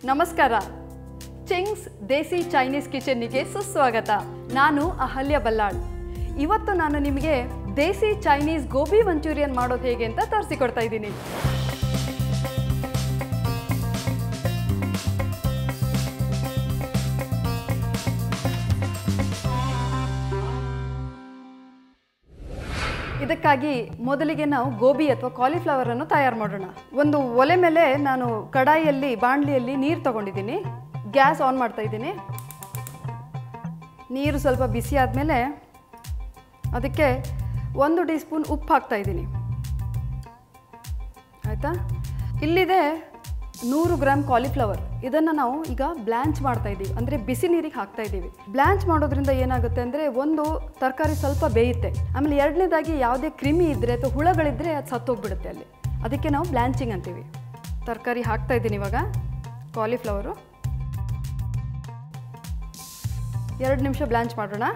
ನಮಸ್ಕಾರ ಚಿಂಗ್ಸ್ ದೇಸಿ ಚೈನೀಸ್ ಕಿಚನ್ನಿಗೆ ಸುಸ್ವಾಗತ ನಾನು ಅಹಲ್ಯ ಬಲ್ಲಾಳ್ ಇವತ್ತು ನಾನು ನಿಮಗೆ ದೇಸಿ ಚೈನೀಸ್ ಗೋಬಿ ಮಂಚೂರಿಯನ್ ಮಾಡೋದು ಹೇಗೆ ಅಂತ ತೋರಿಸಿಕೊಡ್ತಾ ಇದ್ದೀನಿ ಇದಕ್ಕಾಗಿ ಮೊದಲಿಗೆ ನಾವು ಗೋಬಿ ಅಥವಾ ಕಾಲಿಫ್ಲವರ್ ಅನ್ನು ತಯಾರು ಮಾಡೋಣ ಒಂದು ಒಲೆ ಮೇಲೆ ನಾನು ಕಡಾಯಿಯಲ್ಲಿ ಬಾಣಲಿಯಲ್ಲಿ ನೀರು ತಗೊಂಡಿದ್ದೀನಿ ಗ್ಯಾಸ್ ಆನ್ ಮಾಡ್ತಾ ಇದ್ದೀನಿ ನೀರು ಸ್ವಲ್ಪ ಬಿಸಿ ಆದಮೇಲೆ ಅದಕ್ಕೆ ಒಂದು ಟೀ ಸ್ಪೂನ್ ಉಪ್ಪು ಹಾಕ್ತಾ ಇದ್ದೀನಿ ಆಯಿತಾ ಇಲ್ಲಿದೆ ನೂರು ಗ್ರಾಮ್ ಕಾಲಿಫ್ಲವರ್ ಇದನ್ನು ನಾವು ಈಗ ಬ್ಲ್ಯಾಂಚ್ ಮಾಡ್ತಾ ಇದ್ದೀವಿ ಅಂದರೆ ಬಿಸಿ ನೀರಿಗೆ ಹಾಕ್ತಾ ಇದ್ದೀವಿ ಬ್ಲ್ಯಾಂಚ್ ಮಾಡೋದ್ರಿಂದ ಏನಾಗುತ್ತೆ ಅಂದರೆ ಒಂದು ತರಕಾರಿ ಸ್ವಲ್ಪ ಬೇಯುತ್ತೆ ಆಮೇಲೆ ಎರಡನೇದಾಗಿ ಯಾವುದೇ ಕ್ರಿಮಿ ಇದ್ದರೆ ಅಥವಾ ಹುಳಗಳಿದ್ದರೆ ಅದು ಸತ್ತೋಗ್ಬಿಡುತ್ತೆ ಅಲ್ಲಿ ಅದಕ್ಕೆ ನಾವು ಬ್ಲ್ಯಾಂಚಿಂಗ್ ಅಂತೀವಿ ತರಕಾರಿ ಹಾಕ್ತಾ ಇದ್ದೀನಿ ಇವಾಗ ಕಾಲಿಫ್ಲವರು ಎರಡು ನಿಮಿಷ ಬ್ಲ್ಯಾಂಚ್ ಮಾಡೋಣ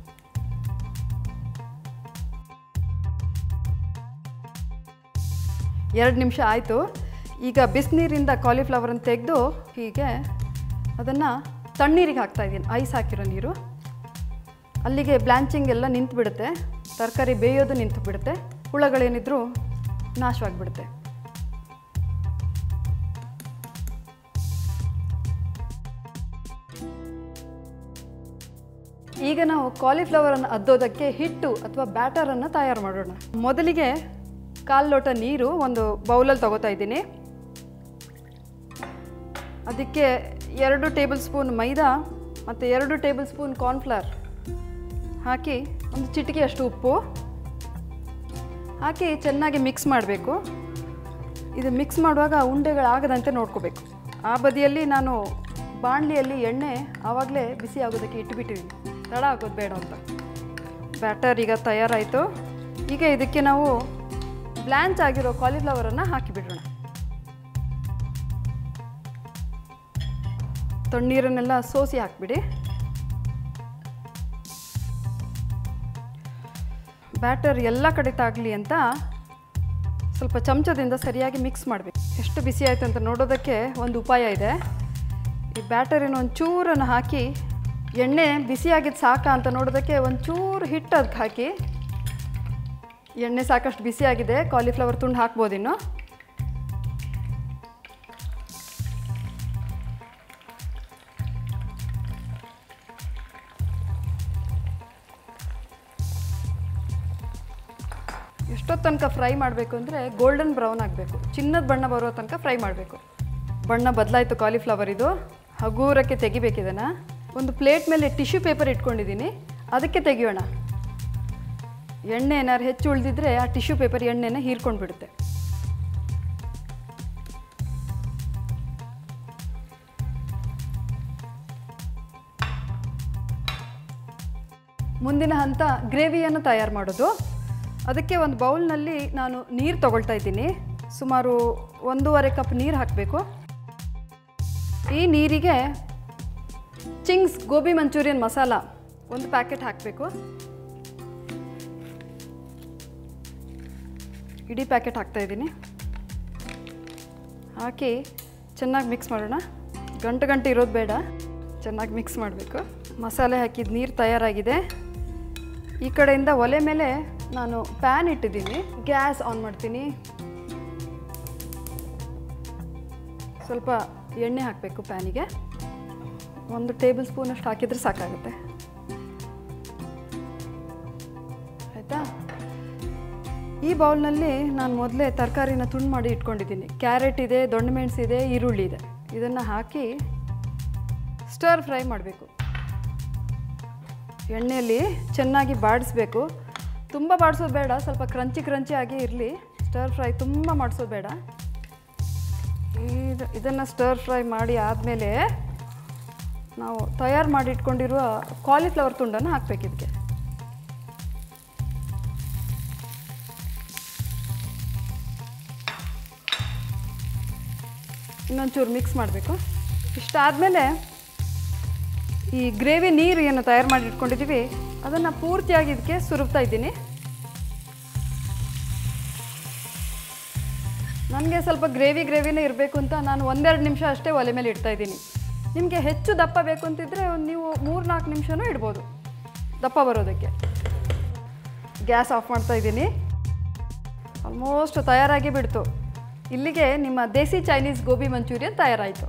ಎರಡು ನಿಮಿಷ ಆಯಿತು ಈಗ ಬಿಸಿನೀರಿಂದ ಕಾಲಿಫ್ಲವರನ್ನು ತೆಗೆದು ಹೀಗೆ ಅದನ್ನು ತಣ್ಣೀರಿಗೆ ಹಾಕ್ತಾ ಇದ್ದೀನಿ ಐಸ್ ಹಾಕಿರೋ ನೀರು ಅಲ್ಲಿಗೆ ಬ್ಲ್ಯಾಂಚಿಂಗ್ ಎಲ್ಲ ನಿಂತು ಬಿಡುತ್ತೆ ತರಕಾರಿ ಬೇಯೋದು ನಿಂತು ಬಿಡುತ್ತೆ ಹುಳಗಳೇನಿದ್ರೂ ನಾಶವಾಗಿಬಿಡುತ್ತೆ ಈಗ ನಾವು ಕಾಲಿಫ್ಲವರನ್ನು ಅದ್ದೋದಕ್ಕೆ ಹಿಟ್ಟು ಅಥವಾ ಬ್ಯಾಟರನ್ನು ತಯಾರು ಮಾಡೋಣ ಮೊದಲಿಗೆ ಕಾಲು ಲೋಟ ನೀರು ಒಂದು ಬೌಲಲ್ಲಿ ತಗೋತಾ ಇದ್ದೀನಿ ಅದಕ್ಕೆ ಎರಡು ಟೇಬಲ್ ಸ್ಪೂನ್ ಮೈದಾ ಮತ್ತು ಎರಡು ಟೇಬಲ್ ಸ್ಪೂನ್ ಕಾರ್ನ್ಫ್ಲವರ್ ಹಾಕಿ ಒಂದು ಚಿಟಿಕೆ ಅಷ್ಟು ಉಪ್ಪು ಹಾಕಿ ಚೆನ್ನಾಗಿ ಮಿಕ್ಸ್ ಮಾಡಬೇಕು ಇದು ಮಿಕ್ಸ್ ಮಾಡುವಾಗ ಉಂಡೆಗಳಾಗದಂತೆ ನೋಡ್ಕೋಬೇಕು ಆ ಬದಿಯಲ್ಲಿ ನಾನು ಬಾಣಲಿಯಲ್ಲಿ ಎಣ್ಣೆ ಆವಾಗಲೇ ಬಿಸಿ ಆಗೋದಕ್ಕೆ ಇಟ್ಟುಬಿಟ್ಟಿದ್ದೀನಿ ತಡ ಆಗೋದು ಬೇಡ ಅಂತ ಬ್ಯಾಟರ್ ಈಗ ತಯಾರಾಯಿತು ಈಗ ಇದಕ್ಕೆ ನಾವು ಬ್ಲ್ಯಾಂಚ್ ಆಗಿರೋ ಕಾಲಿಫ್ಲವರನ್ನು ಹಾಕಿಬಿಡೋಣ ತಣ್ಣೀರನ್ನೆಲ್ಲ ಸೋಸಿ ಹಾಕಿಬಿಡಿ ಬ್ಯಾಟರ್ ಎಲ್ಲ ಕಡೆ ತಾಗಲಿ ಅಂತ ಸ್ವಲ್ಪ ಚಮಚದಿಂದ ಸರಿಯಾಗಿ ಮಿಕ್ಸ್ ಮಾಡಬೇಕು ಎಷ್ಟು ಬಿಸಿ ಆಯಿತು ಅಂತ ನೋಡೋದಕ್ಕೆ ಒಂದು ಉಪಾಯ ಇದೆ ಈ ಬ್ಯಾಟರಿನ ಒಂದು ಚೂರನ್ನು ಹಾಕಿ ಎಣ್ಣೆ ಬಿಸಿಯಾಗಿದ್ದು ಸಾಕಾ ಅಂತ ನೋಡೋದಕ್ಕೆ ಒಂದು ಚೂರು ಹಿಟ್ಟು ಅದಕ್ಕೆ ಹಾಕಿ ಎಣ್ಣೆ ಸಾಕಷ್ಟು ಬಿಸಿಯಾಗಿದೆ ಕಾಲಿಫ್ಲವರ್ ತುಂಡು ಹಾಕ್ಬೋದಿನ್ನು ಎಷ್ಟೊತ್ತು ತನಕ ಫ್ರೈ ಮಾಡಬೇಕು ಅಂದರೆ ಗೋಲ್ಡನ್ ಬ್ರೌನ್ ಆಗಬೇಕು ಚಿನ್ನದ ಬಣ್ಣ ಬರೋ ತನಕ ಫ್ರೈ ಮಾಡಬೇಕು ಬಣ್ಣ ಬದಲಾಯಿತು ಕಾಲಿಫ್ಲವರ್ ಇದು ಹಗೂರಕ್ಕೆ ತೆಗಿಬೇಕು ಇದನ್ನು ಒಂದು ಪ್ಲೇಟ್ ಮೇಲೆ ಟಿಶ್ಯೂ ಪೇಪರ್ ಇಟ್ಕೊಂಡಿದ್ದೀನಿ ಅದಕ್ಕೆ ತೆಗಿಯೋಣ ಎಣ್ಣೆ ಏನಾದ್ರು ಹೆಚ್ಚು ಉಳಿದಿದ್ರೆ ಆ ಟಿಶ್ಯೂ ಪೇಪರ್ ಎಣ್ಣೆನ ಹೀರ್ಕೊಂಡು ಬಿಡುತ್ತೆ ಮುಂದಿನ ಹಂತ ಗ್ರೇವಿಯನ್ನು ತಯಾರು ಮಾಡೋದು ಅದಕ್ಕೆ ಒಂದು ಬೌಲ್ನಲ್ಲಿ ನಾನು ನೀರು ತಗೊಳ್ತಾ ಇದ್ದೀನಿ ಸುಮಾರು ಒಂದೂವರೆ ಕಪ್ ನೀರು ಹಾಕಬೇಕು ಈ ನೀರಿಗೆ ಚಿಂಗ್ಸ್ ಗೋಬಿ ಮಂಚೂರಿಯನ್ ಮಸಾಲ ಒಂದು ಪ್ಯಾಕೆಟ್ ಹಾಕಬೇಕು ಇಡೀ ಪ್ಯಾಕೆಟ್ ಹಾಕ್ತಾ ಇದ್ದೀನಿ ಹಾಕಿ ಚೆನ್ನಾಗಿ ಮಿಕ್ಸ್ ಮಾಡೋಣ ಗಂಟು ಗಂಟೆ ಇರೋದು ಬೇಡ ಚೆನ್ನಾಗಿ ಮಿಕ್ಸ್ ಮಾಡಬೇಕು ಮಸಾಲೆ ಹಾಕಿದ ನೀರು ತಯಾರಾಗಿದೆ ಈ ಕಡೆಯಿಂದ ಒಲೆ ಮೇಲೆ ನಾನು ಪ್ಯಾನ್ ಇಟ್ಟಿದ್ದೀನಿ ಗ್ಯಾಸ್ ಆನ್ ಮಾಡ್ತೀನಿ ಸ್ವಲ್ಪ ಎಣ್ಣೆ ಹಾಕಬೇಕು ಪ್ಯಾನಿಗೆ ಒಂದು ಟೇಬಲ್ ಸ್ಪೂನಷ್ಟು ಹಾಕಿದರೆ ಸಾಕಾಗುತ್ತೆ ಆಯಿತಾ ಈ ಬೌಲ್ನಲ್ಲಿ ನಾನು ಮೊದಲೇ ತರಕಾರಿನ ತುಂಡು ಮಾಡಿ ಇಟ್ಕೊಂಡಿದ್ದೀನಿ ಕ್ಯಾರೆಟ್ ಇದೆ ದೊಣ್ಣೆ ಮೆಣಸು ಇದೆ ಈರುಳ್ಳಿ ಇದೆ ಇದನ್ನು ಹಾಕಿ ಸ್ಟರ್ ಫ್ರೈ ಮಾಡಬೇಕು ಎಣ್ಣೆಯಲ್ಲಿ ಚೆನ್ನಾಗಿ ಬಾಡಿಸ್ಬೇಕು ತುಂಬ ಬಾಡಿಸೋದು ಬೇಡ ಸ್ವಲ್ಪ ಕ್ರಂಚಿ ಕ್ರಂಚಿ ಆಗಿ ಇರಲಿ ಸ್ಟರ್ ಫ್ರೈ ತುಂಬ ಮಾಡಿಸೋದು ಬೇಡ ಇದು ಇದನ್ನು ಸ್ಟರ್ ಫ್ರೈ ಮಾಡಿ ಆದಮೇಲೆ ನಾವು ತಯಾರು ಮಾಡಿ ಇಟ್ಕೊಂಡಿರುವ ಕಾಲಿಫ್ಲವರ್ ತುಂಡನ್ನು ಹಾಕ್ಬೇಕು ಇದಕ್ಕೆ ಇನ್ನೊಂಚೂರು ಮಿಕ್ಸ್ ಮಾಡಬೇಕು ಇಷ್ಟಾದಮೇಲೆ ಈ ಗ್ರೇವಿ ನೀರು ಏನು ತಯಾರು ಮಾಡಿ ಇಟ್ಕೊಂಡಿದ್ದೀವಿ ಅದನ್ನು ಪೂರ್ತಿಯಾಗಿ ಇದಕ್ಕೆ ಸುರುಬ್ತಾ ಇದ್ದೀನಿ ನನಗೆ ಸ್ವಲ್ಪ ಗ್ರೇವಿ ಗ್ರೇವಿನೇ ಇರಬೇಕು ಅಂತ ನಾನು ಒಂದೆರಡು ನಿಮಿಷ ಅಷ್ಟೇ ಒಲೆ ಮೇಲೆ ಇಡ್ತಾ ಇದ್ದೀನಿ ನಿಮಗೆ ಹೆಚ್ಚು ದಪ್ಪ ಬೇಕು ಅಂತಿದ್ರೆ ಒಂದು ನೀವು ಮೂರು ನಾಲ್ಕು ನಿಮಿಷನೂ ಇಡ್ಬೋದು ದಪ್ಪ ಬರೋದಕ್ಕೆ ಗ್ಯಾಸ್ ಆಫ್ ಮಾಡ್ತಾ ಇದ್ದೀನಿ ಆಲ್ಮೋಸ್ಟ್ ತಯಾರಾಗಿ ಬಿಡ್ತು ಇಲ್ಲಿಗೆ ನಿಮ್ಮ ದೇಸಿ ಚೈನೀಸ್ ಗೋಬಿ ಮಂಚೂರಿಯನ್ ತಯಾರಾಯಿತು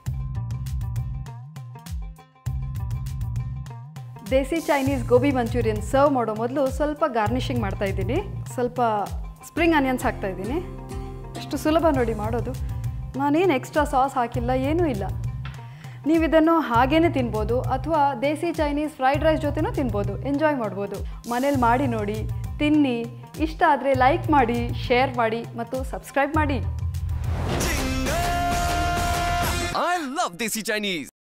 ದೇಸಿ ಚೈನೀಸ್ ಗೋಬಿ ಮಂಚೂರಿಯನ್ ಸರ್ವ್ ಮಾಡೋ ಮೊದಲು ಸ್ವಲ್ಪ ಗಾರ್ನಿಷಿಂಗ್ ಮಾಡ್ತಾ ಇದ್ದೀನಿ ಸ್ವಲ್ಪ ಸ್ಪ್ರಿಂಗ್ ಆನಿಯನ್ಸ್ ಹಾಕ್ತಾ ಇದ್ದೀನಿ ಎಷ್ಟು ಸುಲಭ ನೋಡಿ ಮಾಡೋದು ನಾನೇನು ಎಕ್ಸ್ಟ್ರಾ ಸಾಸ್ ಹಾಕಿಲ್ಲ ಏನೂ ಇಲ್ಲ ನೀವು ಇದನ್ನು ಹಾಗೇ ತಿನ್ಬೋದು ಅಥವಾ ದೇಸಿ ಚೈನೀಸ್ ಫ್ರೈಡ್ ರೈಸ್ ಜೊತೆನೂ ತಿನ್ಬೋದು ಎಂಜಾಯ್ ಮಾಡ್ಬೋದು ಮನೇಲಿ ಮಾಡಿ ನೋಡಿ ತಿನ್ನಿ ಇಷ್ಟ ಆದರೆ ಲೈಕ್ ಮಾಡಿ ಶೇರ್ ಮಾಡಿ ಮತ್ತು ಸಬ್ಸ್ಕ್ರೈಬ್ ಮಾಡಿ I love Desi Chinese.